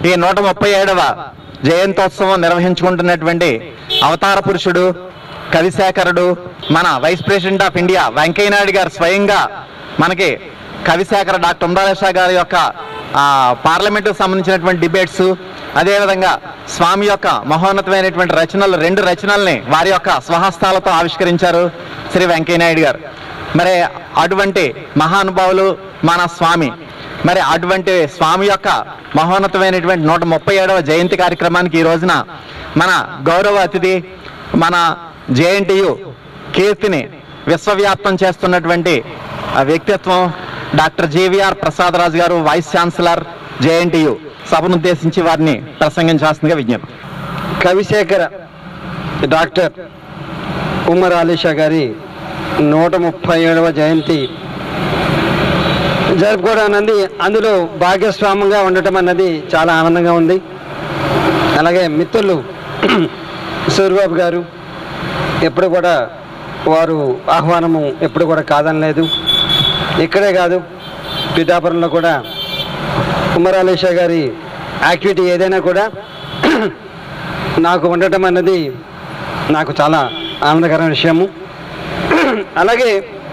ఈ నూట ముప్పై ఏడవ జయంతోత్సవం నిర్వహించుకుంటున్నటువంటి అవతార పురుషుడు కవిశేఖరుడు మన vice president of India Venkaiah Naidu గారు స్వయంగా మనకి కవిశేఖర డాక్టర్ ఉందాలేషా గారి యొక్క ఆ, పార్లమెంటుకు సంబంధించినటువంటి డిబేట్స్ అదేవిధంగా స్వామి యొక్క మహోన్నతమైనటువంటి రచనలు రెండు రచనల్ని వారి యొక్క స్వహస్తాలతో ఆవిష్కరించారు శ్రీ వెంకయ్యనాయుడు గారు మరి అటువంటి మహానుభావులు మన స్వామి మరి అటువంటి స్వామి యొక్క మహోన్నతమైనటువంటి నూట ముప్పై ఏడవ జయంతి కార్యక్రమానికి ఈ రోజున మన గౌరవ అతిథి మన జేఎన్టీయు కీర్తిని విశ్వవ్యాప్తం చేస్తున్నటువంటి ఆ వ్యక్తిత్వం డాక్టర్ జీవీఆర్ ప్రసాదరాజు గారు వైస్ ఛాన్సలర్ జేఎన్టీయు సభను ఉద్దేశించి వారిని ప్రసంగించాల్సిందిగా విజ్ఞప్తి కవిశేఖర డాక్టర్ ఉమర్ అలీషా గారి నూట ముప్పై ఏడవ జయంతి జరుపుకోవడం అన్నది అందులో భాగస్వామ్యంగా ఉండటం అన్నది చాలా ఆనందంగా ఉంది అలాగే మిత్రులు సూర్యబాబు గారు ఎప్పుడు కూడా వారు ఆహ్వానము ఎప్పుడు కూడా కాదనలేదు ఇక్కడే కాదు పిఠాపురంలో కూడా ఉమర్ అలీషా గారి యాక్టివిటీ ఏదైనా కూడా నాకు ఉండటం అన్నది నాకు చాలా ఆనందకరమైన విషయము అలాగే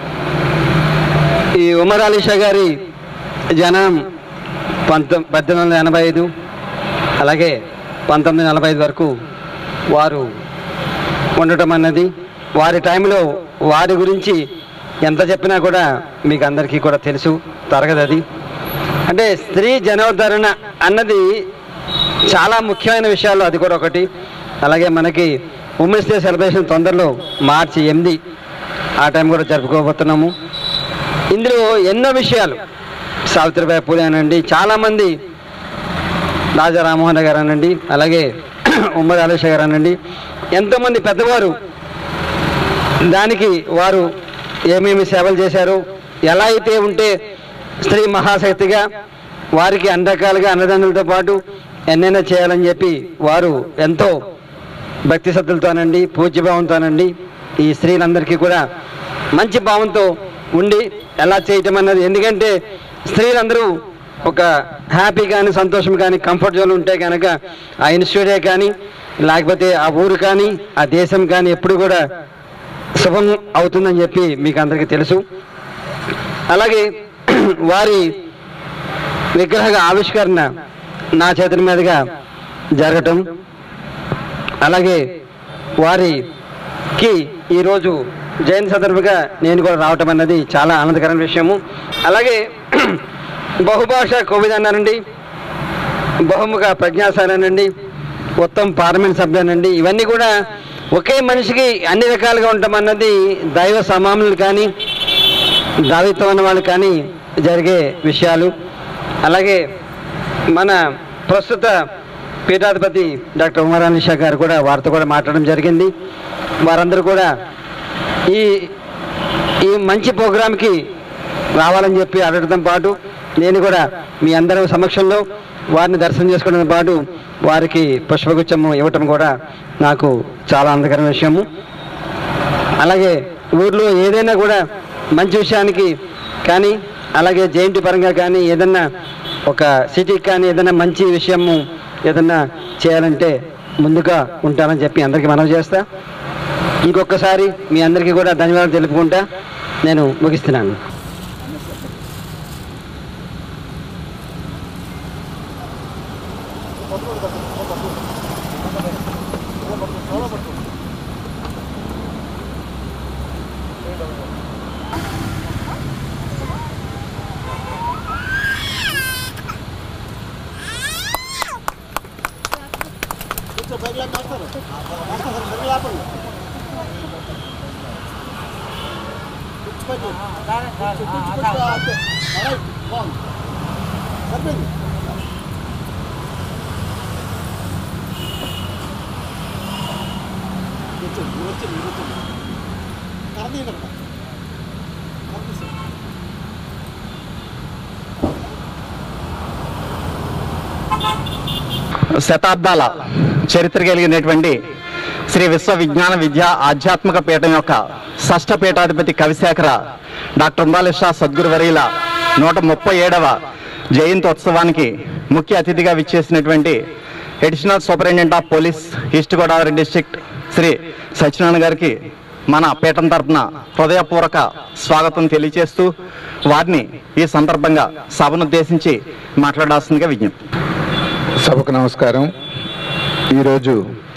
ఈ ఉమర్ అలీషా గారి జనం పంతొమ్ పద్దెనిమిది వందల ఎనభై ఐదు అలాగే పంతొమ్మిది వందల నలభై ఐదు వరకు వారు ఉండటం అన్నది వారి టైంలో వారి గురించి ఎంత చెప్పినా కూడా మీకు అందరికీ కూడా తెలుసు తరగదు అది అంటే స్త్రీ జనోద్ధరణ అన్నది చాలా ముఖ్యమైన విషయాలు అది కూడా ఒకటి అలాగే మనకి ఉమెన్స్ డే సెలబ్రేషన్ తొందరలో మార్చి ఎనిమిది ఆ టైం కూడా జరుపుకోబోతున్నాము ఇందులో ఎన్నో విషయాలు సావిత్రిబాయి పూలే అనండి చాలామంది రాజా రామ్మోహన్ గారు అనండి అలాగే ఉమ్మడి ఆలేష గారు అనండి ఎంతోమంది పెద్దవారు దానికి వారు ఏమేమి సేవలు చేశారు ఎలా అయితే ఉంటే స్త్రీ మహాశక్తిగా వారికి అన్ని రకాలుగా అన్నదండలతో పాటు ఎన్నైనా చేయాలని చెప్పి వారు ఎంతో భక్తి శ్రద్ధలతోనండి పూజ్యభావంతోనండి ఈ స్త్రీలందరికీ కూడా మంచి భావంతో ఉండి ఎలా చేయటం అన్నది ఎందుకంటే స్త్రీలందరూ ఒక హ్యాపీ కానీ సంతోషం కానీ కంఫర్ట్ జోన్ ఉంటే కనుక ఆ ఇన్స్టిట్యూటే కానీ లేకపోతే ఆ ఊరు కానీ ఆ దేశం కానీ ఎప్పుడు కూడా శుభం అవుతుందని చెప్పి మీకు అందరికీ తెలుసు అలాగే వారి విగ్రహ ఆవిష్కరణ నా చేతుల మీదుగా జరగటం అలాగే వారికి ఈరోజు జయంతి సందర్భంగా నేను కూడా రావటం అన్నది చాలా ఆనందకరమైన విషయము అలాగే బహుభాష కోవిద్ అన్నారండి బహుముఖ ప్రజ్ఞాశాలనండి ఉత్తమ పార్లమెంట్ సభ్యునండి ఇవన్నీ కూడా ఒకే మనిషికి అన్ని రకాలుగా ఉండటం అన్నది దైవ సమానులు కానీ దావిత్వం అన్న వాళ్ళు కానీ జరిగే విషయాలు అలాగే మన ప్రస్తుత పీఠాధిపతి డాక్టర్ ఉమరాన్ షా గారు కూడా వారితో కూడా మాట్లాడడం జరిగింది వారందరూ కూడా ఈ ఈ మంచి ప్రోగ్రాంకి రావాలని చెప్పి అడగడంతో పాటు నేను కూడా మీ అందరి సమక్షంలో వారిని దర్శనం చేసుకోవడంతో పాటు వారికి పుష్పగుచ్చము ఇవ్వటం కూడా నాకు చాలా ఆనందకరమైన విషయము అలాగే ఊర్లో ఏదైనా కూడా మంచి విషయానికి కానీ అలాగే జయంతి పరంగా కానీ ఏదన్నా ఒక సిటీకి కానీ ఏదైనా మంచి విషయము ఏదన్నా చేయాలంటే ముందుగా ఉంటానని చెప్పి అందరికీ మనవి చేస్తా ఇంకొకసారి మీ అందరికీ కూడా ధన్యవాదాలు తెలుపుకుంటా నేను ముగిస్తున్నాను శతాబ్దాల చరిత్ర కలిగినటువంటి శ్రీ విశ్వ విజ్ఞాన విద్య ఆధ్యాత్మిక పీఠం యొక్క షష్ఠ పీఠాధిపతి కవిశేఖర డాక్టర్ ఉందాలిషా సద్గురువర్యుల నూట ముప్పై ఏడవ జయంతోత్సవానికి ముఖ్య అతిథిగా విచ్చేసినటువంటి additional superintendent of police east Godavari district Shri Satyanarayana గారికి మన పీఠం తరపున హృదయపూర్వక స్వాగతం తెలియజేస్తూ వారిని ఈ సందర్భంగా సభనుద్దేశించి మాట్లాడాల్సిందిగా విజ్ఞప్తి సభకు నమస్కారం ఈరోజు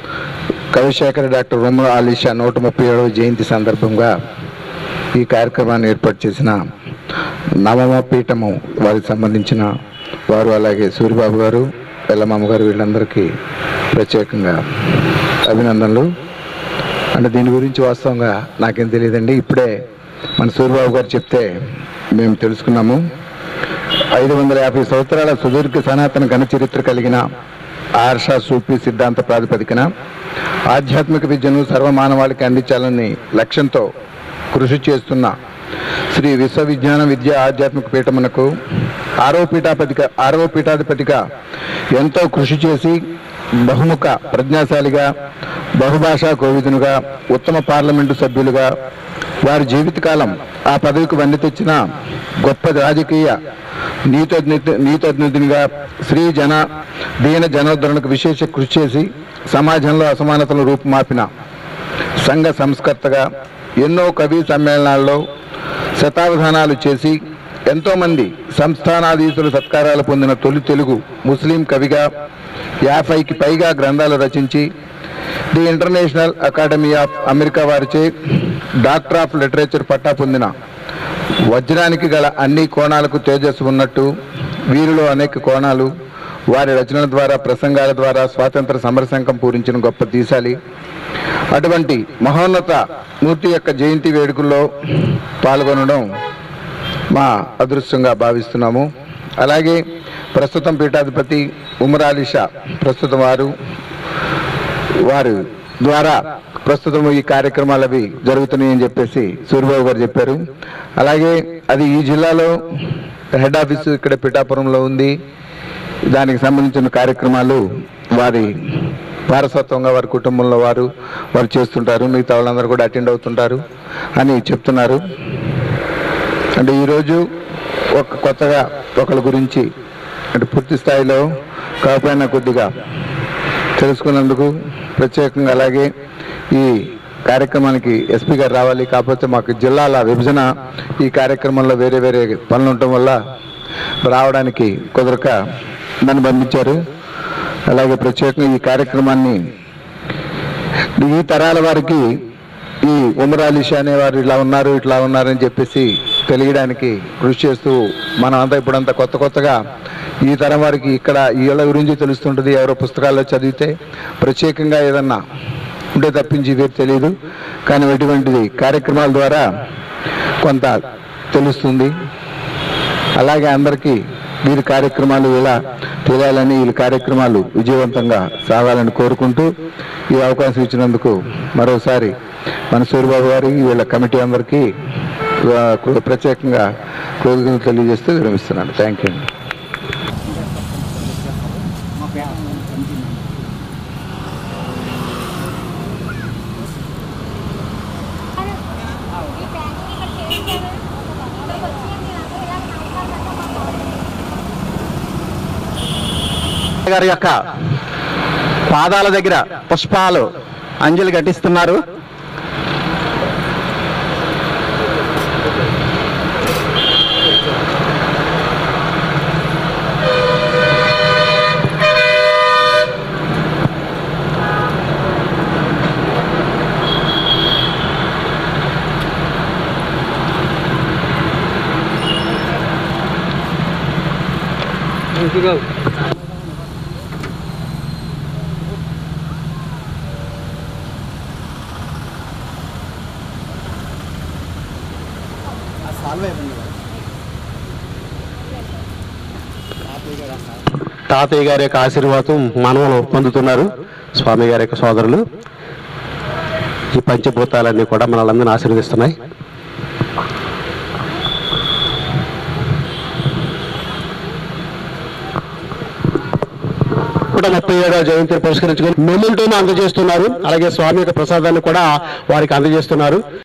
కవిశేఖర్ డాక్టర్ ఉమర్ ఆలీషా నూట ముప్పై ఏడవ జయంతి సందర్భంగా ఈ కార్యక్రమాన్ని ఏర్పాటు చేసిన నవమ పీఠము వారికి సంబంధించిన వారు అలాగే సూర్యబాబు గారు ఎల్లమ్మ గారు వీళ్ళందరికీ ప్రత్యేకంగా అభినందనలు అంటే దీని గురించి వాస్తవంగా నాకేం తెలియదండి ఇప్పుడే మన సూర్యబాబు గారు చెప్తే మేము తెలుసుకున్నాము ఐదు వందల యాభై సంవత్సరాల సుదీర్ఘ సనాతన ఘన చరిత్ర కలిగిన ఆర్ష సూఫీ సిద్ధాంత ప్రాతిపదికన ఆధ్యాత్మిక విద్యను సర్వమానవాళికి అందించాలని లక్ష్యంతో కృషి చేస్తున్న శ్రీ విశ్వవిజ్ఞాన విద్య ఆధ్యాత్మిక పీఠమునకు ఆరో పీఠాపతిక ఆరవ పీఠాధిపతిగా ఎంతో కృషి చేసి బహుముఖ ప్రజ్ఞాశాలిగా బహుభాషా కోవిదునుగా ఉత్తమ పార్లమెంటు సభ్యులుగా వారి జీవితకాలం ఆ పదవికి వన్నె తెచ్చిన గొప్ప రాజకీయ నీతజ్ఞ నీతజ్ఞుడినిగా స్త్రీ జన దీన జనోద్ధరణకు విశేష కృషి చేసి సమాజంలో అసమానతలను రూపుమాపిన సంఘ సంస్కర్తగా ఎన్నో కవి సమ్మేళనాల్లో శతావధానాలు చేసి ఎంతోమంది సంస్థానాధీశుల సత్కారాలు పొందిన తొలి తెలుగు ముస్లిం కవిగా యాభైకి పైగా గ్రంథాలు రచించి the international academy of America వారిచే డాక్టర్ ఆఫ్ లిటరేచర్ పట్టా పొందిన వజ్రానికి గల అన్ని కోణాలకు తేజస్సు ఉన్నట్టు వీరిలో అనేక కోణాలు వారి రచనల ద్వారా ప్రసంగాల ద్వారా స్వాతంత్ర సమరశంకం పూరించిన గొప్ప దీశాలి అటువంటి మహోన్నత మూర్తి యొక్క జయంతి వేడుకల్లో పాల్గొనడం మా అదృష్టంగా భావిస్తున్నాము అలాగే ప్రస్తుతం పీఠాధిపతి ఉమరాలి షా ప్రస్తుతం వారు వారు ద్వారా ప్రస్తుతం ఈ కార్యక్రమాలు అవి జరుగుతున్నాయని చెప్పేసి సూర్యబాబు గారు చెప్పారు అలాగే అది ఈ జిల్లాలో హెడ్ ఆఫీసు ఇక్కడ పిఠాపురంలో ఉంది దానికి సంబంధించిన కార్యక్రమాలు వారి వారసత్వంగా వారి కుటుంబంలో వారు వారు చేస్తుంటారు మిగతా వాళ్ళందరూ కూడా అటెండ్ అవుతుంటారు అని చెప్తున్నారు అంటే ఈరోజు ఒక కొత్తగా ఒకళ్ళ గురించి అంటే పూర్తి స్థాయిలో కాకపోయినా కొద్దిగా తెలుసుకున్నందుకు ప్రత్యేకంగా అలాగే ఈ కార్యక్రమానికి ఎస్పీ గారు రావాలి కాకపోతే మాకు జిల్లాల విభజన ఈ కార్యక్రమంలో వేరే వేరే పనులు ఉండటం వల్ల రావడానికి కుదరక నన్ను పంపించారు అలాగే ప్రత్యేకంగా ఈ కార్యక్రమాన్ని ఈ తరాల వారికి ఈ ఉమరాలిషా అనేవారు ఇలా ఉన్నారు ఇట్లా ఉన్నారని చెప్పేసి తెలియడానికి కృషి చేస్తూ మనం అంతా ఇప్పుడంతా కొత్త కొత్తగా ఈ తరం వారికి ఇక్కడ వీళ్ళ గురించి తెలుస్తుంటుంది ఎవరో పుస్తకాల్లో చదివితే ప్రత్యేకంగా ఏదన్నా ఉంటే తప్పించి వేరు తెలియదు కానీ ఇటువంటిది కార్యక్రమాల ద్వారా కొంత తెలుస్తుంది అలాగే అందరికీ వీరి కార్యక్రమాలు ఇలా తెలియాలని వీళ్ళ కార్యక్రమాలు విజయవంతంగా సాగాలని కోరుకుంటూ ఈ అవకాశం ఇచ్చినందుకు మరోసారి మన సూర్యబాబు గారికి వీళ్ళ కమిటీ అందరికీ ఆ, ప్రత్యేకంగా కృతజ్ఞతలు తెలియజేస్తూ విరమిస్తున్నాను థ్యాంక్ యూ ఈ ట్యాంక్ ఇక్కడ చేయించారు ఇక్కడికి వచ్చి మీరు అందరూ ఇలా నమస్కారం పెట్టమన్నారు గారి యొక్క పాదాల దగ్గర పుష్పాలు అంజలి ఘటిస్తున్నారు తాతయ్య గారి యొక్క ఆశీర్వాదం మనవలు పొందుతున్నారు స్వామి గారి యొక్క సోదరులు ఈ పంచభూతాలన్నీ కూడా మనల్ని ఆశీర్వదిస్తున్నాయి కూడా ముప్పై ఏడవ జయంతిని పురస్కరించుకొని మెమెంటోను అందజేస్తున్నారు అలాగే స్వామి యొక్క ప్రసాదాన్ని కూడా వారికి అందజేస్తున్నారు